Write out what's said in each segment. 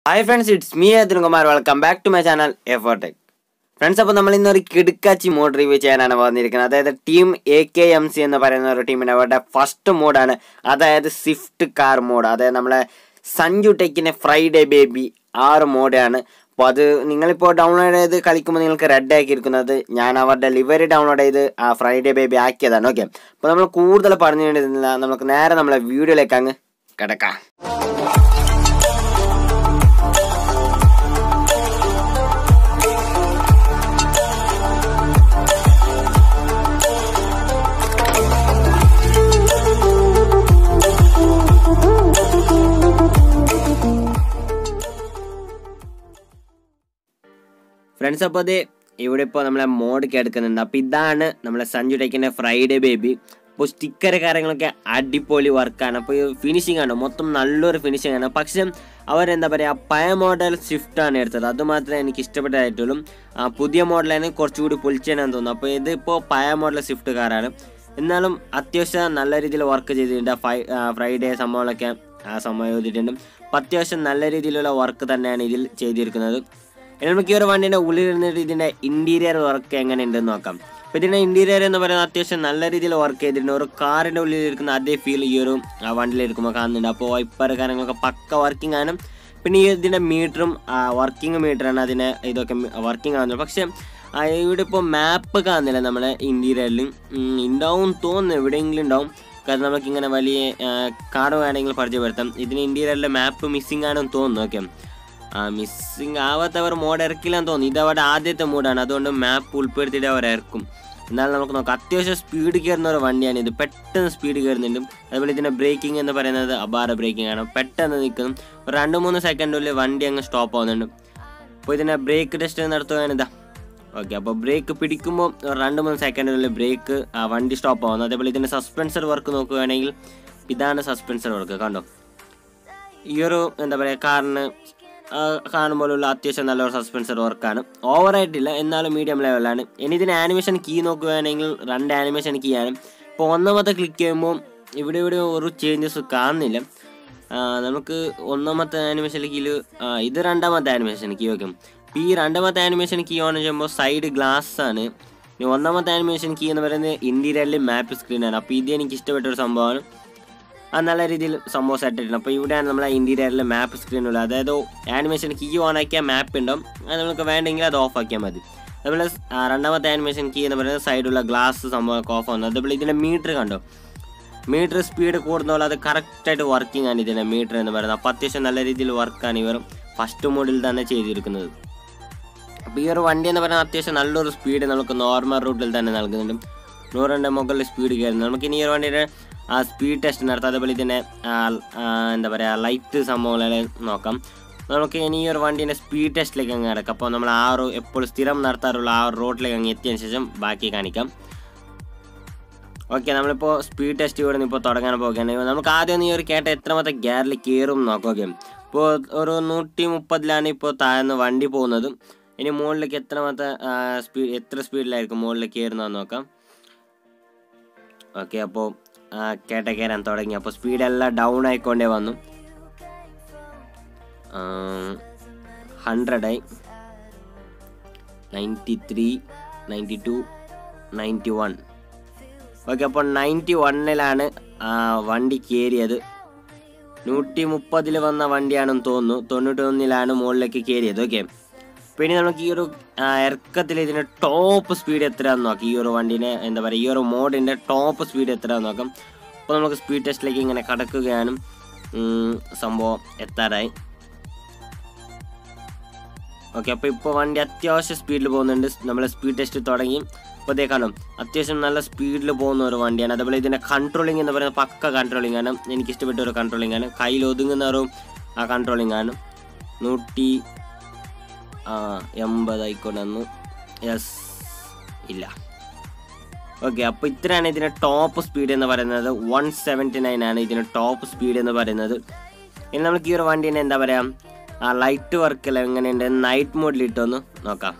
hi friends it's me Kumar welcome back to my channel എഫോടെക് friends അപ്പോൾ നമ്മൾ ഇന്നൊരു കിടുക്കാച്ചി മോഡ് റിവ്യൂ ചെയ്യാനാണ് വന്നിരിക്കുന്നത് അതായത് team A K M C എന്ന് പറയുന്ന ഒരു ടീമിൻ്റെ അവരുടെ ഫസ്റ്റ് മോഡാണ് അതായത് സ്വിഫ്റ്റ് കാർ മോഡ് അതായത് നമ്മളെ സഞ്ജു ടെക്കിൻ്റെ ഫ്രൈഡേ ബേബി ആ ഒരു മോഡാണ് അപ്പോൾ അത് നിങ്ങളിപ്പോൾ ഡൗൺലോഡ് ചെയ്ത് കളിക്കുമ്പോൾ നിങ്ങൾക്ക് റെഡ് ആക്കിയിരിക്കുന്നത് ഞാൻ അവരുടെ ലിവറി ഡൗൺലോഡ് ചെയ്ത് ആ ഫ്രൈഡേ ബേബി ആക്കിയതാണ് ഓക്കെ അപ്പോൾ നമ്മൾ കൂടുതൽ പറഞ്ഞു വേണ്ടിയിരുന്നില്ല നമുക്ക് നേരെ നമ്മളെ വീഡിയോയിലേക്ക് അങ്ങ് കിടക്കാം ഫ്രണ്ട്സ് അപ്പോൾ അത് ഇവിടെ ഇപ്പോൾ നമ്മളെ മോഡ് എടുക്കുന്നുണ്ട് അപ്പോൾ ഇതാണ് നമ്മളെ സഞ്ജു ടെക്കിൻ്റെ ഫ്രൈഡേ ബേബി അപ്പോൾ സ്റ്റിക്കർ കാര്യങ്ങളൊക്കെ അടിപൊളി വർക്കാണ് അപ്പോൾ ഫിനിഷിംഗ് ആണ് മൊത്തം നല്ലൊരു ഫിനിഷിംഗ് ആണ് പക്ഷേ അവരെന്താ പറയുക പഴയ മോഡൽ സ്വിഫ്റ്റ് ആണ് എടുത്തത് അത് മാത്രമേ എനിക്ക് ഇഷ്ടപ്പെട്ടതായിട്ടുള്ളൂ ആ, പുതിയ മോഡലാണ് കുറച്ചുകൂടി പൊളിച്ചേനാന്ന് തോന്നുന്നു അപ്പോൾ ഇതിപ്പോൾ പഴയ മോഡൽ സ്വിഫ്റ്റ് കാറാണ് എന്നാലും അത്യാവശ്യം നല്ല രീതിയിൽ വർക്ക് ചെയ്തിട്ടുണ്ട് ഫൈ ഫ്രൈഡേ സംഭവങ്ങളൊക്കെ ആ സംഭവം ചെയ്തിട്ടുണ്ട് അപ്പോൾ അത്യാവശ്യം നല്ല രീതിയിലുള്ള വർക്ക് തന്നെയാണ് ഇതിൽ ചെയ്തിരിക്കുന്നത് ഇനി നമുക്ക് ഈ ഒരു വണ്ടീൻ്റെ ഉള്ളിൽ ഇരുന്നിട്ട് ഇതിൻ്റെ ഇൻറ്റീരിയർ വർക്ക് എങ്ങനെ ഉണ്ടെന്ന് നോക്കാം അപ്പോൾ ഇതിൻ്റെ ഇൻറ്റീരിയർ എന്ന് പറയുന്നത് അത്യാവശ്യം നല്ല രീതിയിൽ വർക്ക് ചെയ്തിട്ടുണ്ട് ഒരു കാറിൻ്റെ ഉള്ളിൽ ഇരിക്കുന്ന അതേ ഫീൽ ഈ ഒരു ആ വണ്ടിയിൽ ഇരിക്കുമ്പോൾ കാണുന്നുണ്ട് അപ്പോൾ വൈപ്പർ കാര്യങ്ങളൊക്കെ പക്ക വർക്കിംഗ് ആണ് പിന്നെ ഈ ഇതിൻ്റെ മീറ്ററും വർക്കിംഗ് മീറ്ററാണ് അതിനെ ഇതൊക്കെ വർക്കിംഗ് ആവുന്നത് പക്ഷേ ആ, ഇവിടെ ഇപ്പോൾ മാപ്പ് കാണുന്നില്ല നമ്മുടെ ഇൻറ്റീരിയറിൽ ഉണ്ടാവും തോന്നുന്നു എവിടെയെങ്കിലും ഉണ്ടാവും കാരണം നമുക്കിങ്ങനെ വലിയ കാർഡ് വേണമെങ്കിൽ പരിചയപ്പെടുത്താം ഇതിന് ഇൻറ്റീരിയറിലെ മാപ്പ് മിസ്സിംഗ് ആണെന്ന് തോന്നുന്നു ഓക്കെ ആ മിസ്സിങ് ആവാത്തവർ മോഡ് ഇറക്കില്ലാന്ന് തോന്നി ഇത് അവരുടെ ആദ്യത്തെ മോഡാണ് അതുകൊണ്ട് മാപ്പ് ഉൾപ്പെടുത്തിയിട്ട് അവർ ഇറക്കും എന്നാലും നമുക്ക് നോക്കാം അത്യാവശ്യം സ്പീഡ് കയറുന്ന ഒരു വണ്ടിയാണ് ഇത് പെട്ടെന്ന് സ്പീഡ് കയറുന്നുണ്ട് അതുപോലെ ഇതിൻ്റെ ബ്രേക്കിംഗ് എന്ന് പറയുന്നത് അപാര ബ്രേക്കിംഗ് ആണ് പെട്ടെന്ന് നിൽക്കുന്നു ഒരു രണ്ട് മൂന്ന് സെക്കൻഡിൽ വണ്ടി അങ്ങ് സ്റ്റോപ്പ് ആവുന്നുണ്ട് അപ്പോൾ ഇതിൻ്റെ ബ്രേക്ക് ടെസ്റ്റ് നടത്തുകയാണ് ഇതാ ഓക്കെ അപ്പോൾ ബ്രേക്ക് പിടിക്കുമ്പോൾ ഒരു രണ്ട് മൂന്ന് സെക്കൻഡിനുള്ളിൽ ബ്രേക്ക് ആ വണ്ടി സ്റ്റോപ്പ് ആവുന്നു അതേപോലെ ഇതിൻ്റെ സസ്പെൻസർ വർക്ക് നോക്കുകയാണെങ്കിൽ ഇതാണ് സസ്പെൻസർ വർക്ക് കണ്ടോ ഈ ഒരു എന്താ പറയുക കാറിന് ആ, കാണുമ്പോഴുള്ള അത്യാവശ്യം നല്ലൊരു സസ്പെൻസർ വർക്കാണ് ഓവറായിട്ടില്ല എന്നാലും മീഡിയം ലെവലാണ് ഇനി ഇതിന് ആനിമേഷൻ കീ നോക്കുകയാണെങ്കിൽ രണ്ട് ആനിമേഷൻ കീ ആണ് ഇപ്പോൾ ഒന്നാമത്തെ ക്ലിക്ക് ചെയ്യുമ്പോൾ ഇവിടെ ഇവിടെ ഒരു ചേഞ്ചസ് കാണുന്നില്ല ആ, നമുക്ക് ഒന്നാമത്തെ ആനിമേഷൻ കീയിൽ ഇത് രണ്ടാമത്തെ ആനിമേഷൻ കീ വെക്കും ഇപ്പോൾ ഈ രണ്ടാമത്തെ ആനിമേഷൻ കീ ഓൺ ചെയ്യുമ്പോൾ സൈഡ് ഗ്ലാസ് ആണ് ഇനി ഒന്നാമത്തെ ആനിമേഷൻ കീ എന്ന് പറയുന്നത് ഇൻറ്റീരിയറിൽ മാപ്പ് സ്ക്രീനാണ് അപ്പോൾ ഇത് എനിക്ക് ഇഷ്ടപ്പെട്ട ഒരു സംഭവമാണ് അത് നല്ല രീതിയിൽ സംഭവം സെറ്റ് ആയിട്ടുണ്ട് അപ്പോൾ ഇവിടെയാണ് നമ്മളെ ഇൻറ്റീരിയറിൽ മാപ്പ് സ്ക്രീനുള്ളത് അതായത് ആനിമേഷൻ കീ ഓൺ ആക്കിയാൽ മാപ്പ് ഉണ്ടാവും അത് നമുക്ക് വേണ്ടെങ്കിൽ അത് ഓഫ് ആക്കിയാൽ മതി അതുപോലെ സ്- ആ, രണ്ടാമത്തെ ആനിമേഷൻ കീ എന്ന് പറയുന്നത് സൈഡുള്ള ഗ്ലാസ് സംഭവമൊക്കെ ഓഫ് ആവുന്നത് അതുപോലെ ഇതിൻ്റെ മീറ്റർ കണ്ടോ മീറ്റർ സ്പീഡ് കൂടുന്നപോലെ അത് കറക്റ്റായിട്ട് വർക്കിംഗ് ആണ് ഇതിൻ്റെ മീറ്റർ എന്ന് പറയുന്നത് അപ്പോൾ അത്യാവശ്യം നല്ല രീതിയിൽ വർക്കാണ് ഇവർ ഫസ്റ്റ് മോഡിൽ തന്നെ ചെയ്തിരിക്കുന്നത് അപ്പോൾ ഈ ഒരു വണ്ടി എന്ന് പറയുന്നത് അത്യാവശ്യം നല്ലൊരു സ്പീഡ് നമുക്ക് നോർമൽ റൂട്ടിൽ തന്നെ നൽകുന്നുണ്ട് നൂറിൻ്റെ മുകളിൽ സ്പീഡ് കയറുന്നത് നമുക്ക് ഇനി ഈ ഒരു വണ്ടിയുടെ ആ സ്പീഡ് ടെസ്റ്റ് നടത്താം അതേപോലെ ഇതിൻ്റെ ആ, ആ, എന്താ പറയുക ലൈറ്റ് സംഭവങ്ങളെ നോക്കാം നമുക്ക് ഇനി ഈ ഒരു വണ്ടീൻ്റെ സ്പീഡ് ടെസ്റ്റിലേക്ക് അങ്ങ് കിടക്കാം അപ്പോൾ നമ്മൾ ആ ഒരു എപ്പോഴും സ്ഥിരം നടത്താറുള്ള ആ ഒരു റോഡിലേക്ക് അങ്ങ് എത്തിയതിന് ശേഷം ബാക്കി കാണിക്കാം ഓക്കെ നമ്മളിപ്പോൾ സ്പീഡ് ടെസ്റ്റ് ഇവിടെ നിന്ന് ഇപ്പോൾ തുടങ്ങാൻ പോകുകയാണ് നമുക്ക് ആദ്യം ഒന്ന് ഈ ഒരു കേട്ട എത്രമാത്രം ഗിയറിൽ കയറും നോക്കാം ഓക്കെ ഇപ്പോൾ ഒരു നൂറ്റി മുപ്പതിലാണ് ഇപ്പോൾ താഴ്ന്ന് വണ്ടി പോകുന്നത് ഇനി മുകളിലേക്ക് എത്രമാത്രം സ്പീഡ് എത്ര സ്പീഡിലായിരിക്കും മുകളിലേക്ക് കയറുന്നതെന്ന് നോക്കാം ഓക്കെ അപ്പോൾ കേട്ട കയറാൻ തുടങ്ങി അപ്പോൾ സ്പീഡെല്ലാം ഡൗൺ ആയിക്കൊണ്ടേ വന്നു ഹൺഡ്രഡായി ninety three ninety two ninety one okay അപ്പോൾ നയൻറ്റി വണ്ണിലാണ് വണ്ടി കയറിയത് നൂറ്റി മുപ്പതിൽ വന്ന വണ്ടിയാണെന്ന് തോന്നുന്നു തൊണ്ണൂറ്റി ഒന്നിലാണ് മുകളിലേക്ക് കയറിയത് ഓക്കെ പിന്നെ നമുക്ക് ഈ ഒരു ആ, ഇറക്കത്തിൽ ഇതിൻ്റെ ടോപ്പ് സ്പീഡ് എത്രയാണെന്ന് നോക്കാം ഈ ഒരു വണ്ടീൻ്റെ എന്താ പറയുക ഈ ഒരു മോഡിൻ്റെ ടോപ്പ് സ്പീഡ് എത്രയാണെന്ന് നോക്കാം അപ്പോൾ നമുക്ക് സ്പീഡ് ടെസ്റ്റിലേക്ക് ഇങ്ങനെ കടക്കുകയാണ് ഉം, സംഭവം എത്താറായി ഓക്കെ അപ്പോൾ ഇപ്പോൾ വണ്ടി അത്യാവശ്യം സ്പീഡിൽ പോകുന്നുണ്ട് നമ്മൾ സ്പീഡ് ടെസ്റ്റ് തുടങ്ങി അപ്പോൾ അതേ കാണും അത്യാവശ്യം നല്ല സ്പീഡിൽ പോകുന്ന ഒരു വണ്ടിയാണ് അതുപോലെ ഇതിൻ്റെ കൺട്രോളിംഗ് എന്ന് പറയുന്നത് പക്ക കൺട്രോളിംഗ് ആണ് എനിക്ക് ഇഷ്ടപ്പെട്ട ഒരു കൺട്രോളിംഗ് ആണ് കയ്യിൽ ഒതുങ്ങുന്ന ഒരു ആ കൺട്രോളിംഗ് ആണ് നൂറ്റി ആ എൺപതായിക്കൊണ്ടെന്ന് യെസ് ഇല്ല ഓക്കെ അപ്പോൾ ഇത്രയാണ് ഇതിൻ്റെ ടോപ്പ് സ്പീഡ് എന്ന് പറയുന്നത് വൺ സെവൻറ്റി നയൻ ആണ് ഇതിൻ്റെ ടോപ്പ് സ്പീഡ് എന്ന് പറയുന്നത് ഇനി നമുക്ക് ഈ ഒരു വണ്ടീനെ എന്താ പറയുക ആ ലൈറ്റ് വർക്കെല്ലാം എങ്ങനെയുണ്ട് നൈറ്റ് മോഡിൽ ഇട്ടൊന്ന് നോക്കാം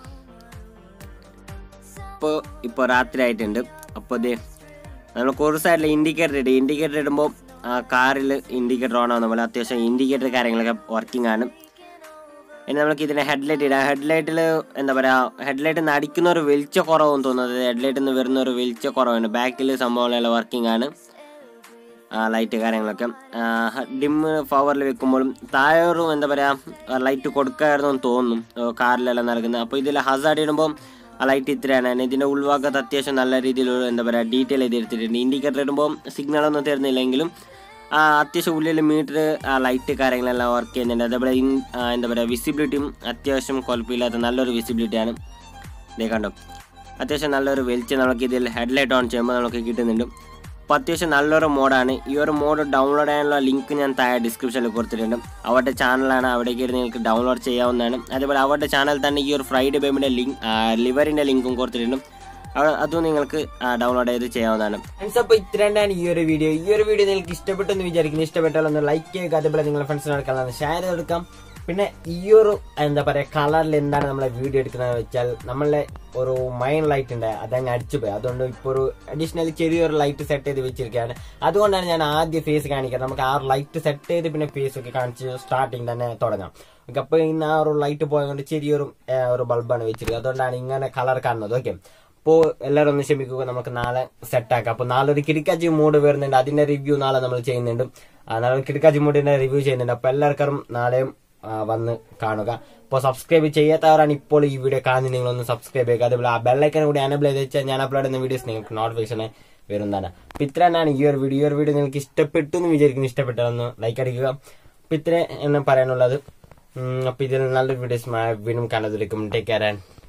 ഇപ്പോൾ ഇപ്പോൾ രാത്രി ആയിട്ടുണ്ട് അപ്പോൾ ഇത് നമ്മൾ കുറച്ച് സൈഡിൽ ഇൻഡിക്കേറ്റർ ഇട്ട് ഇൻഡിക്കേറ്റർ ഇടുമ്പോൾ ആ കാറിൽ ഇൻഡിക്കേറ്റർ ഓൺ ആവുന്ന പോലെ അത്യാവശ്യം ഇൻഡിക്കേറ്റർ കാര്യങ്ങളൊക്കെ വർക്കിംഗ് ആണ് ഇനി നമുക്ക് ഇതിന് ഹെഡ്ലൈറ്റ് ഇടാം ഹെഡ്ലൈറ്റിൽ എന്താ പറയുക ഹെഡ്ലൈറ്റിൽ നിന്ന് അടിക്കുന്ന ഒരു വെളിച്ച കുറവെന്ന് തോന്നുന്നത് ഹെഡ്ലൈറ്റിൽ നിന്ന് വരുന്ന ഒരു വെളിച്ച കുറവാണ് ബാക്കിൽ സംഭവങ്ങളെല്ലാം വർക്കിംഗ് ആണ് ലൈറ്റ് കാര്യങ്ങളൊക്കെ ഡിം പവറിൽ വെക്കുമ്പോഴും താഴെ ഒരു എന്താ പറയുക ലൈറ്റ് കൊടുക്കായിരുന്നു എന്ന് തോന്നും കാറിലെല്ലാം നടക്കുന്നത് അപ്പോൾ ഇതിൽ ഹസാർഡ് ഇടുമ്പോൾ ആ ലൈറ്റ് ഇത്രയാണ് ഇതിൻ്റെ ഉൾഭാഗത്ത് അത്യാവശ്യം നല്ല രീതിയിൽ എന്താ പറയുക ഡീറ്റെയിൽ ചെയ്ത് എടുത്തിട്ടുണ്ട് ഇൻഡിക്കേറ്റർ ഇടുമ്പോൾ സിഗ്നലൊന്നും തരുന്നില്ലെങ്കിലും ആ, അത്യാവശ്യം ഉള്ളിൽ മീറ്റർ ആ ലൈറ്റ് കാര്യങ്ങളെല്ലാം വർക്ക് ചെയ്യുന്നുണ്ട് അതേപോലെ ഇൻ ആ, എന്താ പറയുക വിസിബിലിറ്റിയും അത്യാവശ്യം കുഴപ്പമില്ലാത്ത നല്ലൊരു വിസിബിലിറ്റിയാണ് ഇതേ കണ്ടോ അത്യാവശ്യം നല്ലൊരു വെളിച്ചം നമുക്ക് ഇതിൽ ഹെഡ്ലൈറ്റ് ഓൺ ചെയ്യുമ്പോൾ നമുക്ക് കിട്ടുന്നുണ്ട് അപ്പോൾ അത്യാവശ്യം നല്ലൊരു മോഡാണ് ഈ ഒരു മോഡ് ഡൗൺലോഡ് ചെയ്യാനുള്ള ലിങ്ക് ഞാൻ താഴെ ഡിസ്ക്രിപ്ഷനിൽ കൊടുത്തിട്ടുണ്ട് അവരുടെ ചാനലാണ് അവിടേക്ക് ഇരുന്ന് നിങ്ങൾക്ക് ഡൗൺലോഡ് ചെയ്യാവുന്നതാണ് അതേപോലെ അവരുടെ ചാനൽ തന്നെ ഈ ഒരു ഫ്രൈഡേ ബേബിൻ്റെ ലിങ്ക് ലിവറിൻ്റെ ലിങ്കും കൊടുത്തിട്ടുണ്ട് അവ- അതും നിങ്ങൾക്ക് ഡൗൺലോഡ് ചെയ്ത് ചെയ്യാവുന്നതാണ് ഫ്രണ്ട്സ് അപ്പോൾ ഇത്രയാണ് ഈ ഒരു വീഡിയോ ഈ ഒരു വീഡിയോ നിങ്ങൾക്ക് ഇഷ്ടപ്പെട്ടെന്ന് വിചാരിക്കുന്നു ഇഷ്ടപ്പെട്ടാൽ ഒന്ന് ലൈക്ക് ചെയ്യുക അതേപോലെ നിങ്ങളുടെ ഫ്രണ്ട്സിനോട് ഷെയർ ചെയ്തെടുക്കാം പിന്നെ ഈ ഒരു എന്താ പറയാ കളറിൽ എന്താണ് നമ്മളെ വീഡിയോ എടുക്കുന്നത് വെച്ചാൽ നമ്മളെ ഒരു മൈൻ ലൈറ്റ് ഉണ്ട് അതങ്ങ് അടിച്ചു പോയി അതുകൊണ്ട് ഇപ്പോൾ ഒരു അഡീഷണൽ ചെറിയൊരു ലൈറ്റ് സെറ്റ് ചെയ്ത് വെച്ചിരിക്കുകയാണ് അതുകൊണ്ടാണ് ഞാൻ ആദ്യം ഫേസ് കാണിക്കുന്നത് നമുക്ക് ആ ഒരു ലൈറ്റ് സെറ്റ് ചെയ്ത് പിന്നെ ഫേസ് ഒക്കെ കാണിച്ച് സ്റ്റാർട്ടിങ് തന്നെ തുടങ്ങാം ഓക്കെ അപ്പൊ ഇന്ന് ആ ഒരു ലൈറ്റ് പോയതുകൊണ്ട് ചെറിയൊരു ആ, ഒരു ബൾബാണ് വെച്ചിരിക്കുന്നത് അതുകൊണ്ടാണ് ഇങ്ങനെ കളർ കാണുന്നത് ഓക്കെ അപ്പോൾ എല്ലാവരും ഒന്ന് ക്ഷമിക്കുക നമുക്ക് നാളെ സെറ്റ് ആക്കാം അപ്പോൾ നാളെ ഒരു കിടക്കാച്ചി മൂഡ് വരുന്നുണ്ട് അതിന്റെ റിവ്യൂ നാളെ നമ്മൾ ചെയ്യുന്നുണ്ട് ആ, നാളെ ഒരു കിടക്കാച്ചി മൂഡിന്റെ റിവ്യൂ ചെയ്യുന്നുണ്ട് അപ്പോൾ എല്ലാവർക്കും നാളെയും ആ, വന്ന് കാണുക അപ്പോൾ സബ്സ്ക്രൈബ് ചെയ്യാത്തവരാണ് ഇപ്പോൾ ഈ വീഡിയോ കാണുന്നത് നിങ്ങളൊന്ന് സബ്സ്ക്രൈബ് ചെയ്യുക അതേപോലെ ആ ബെല്ലൈക്കൻ കൂടി അനബിൾ ചെയ്ത് വെച്ചാൽ ഞാൻ അപ്ലോഡ് ചെയ്യുന്ന വീഡിയോസ് നിങ്ങൾക്ക് നോട്ടിഫിക്കേഷൻ വരുന്നതാണ് അപ്പോൾ ഇത്ര തന്നെയാണ് ഈ ഒരു വീഡിയോ ഈ ഒരു വീഡിയോ നിങ്ങൾക്ക് ഇഷ്ടപ്പെട്ടു എന്ന് വിചാരിക്കുന്നു ഇഷ്ടപ്പെട്ടാലൊന്ന് ലൈക്ക് അടിക്കുക അപ്പോൾ ഇത്ര എന്ന് പറയാനുള്ളത് അപ്പോൾ ഇതിൽ നല്ലൊരു വീഡിയോസ് വീണ്ടും കാണാതിരിക്കും ടേക്ക് കെയർ ആൻഡ്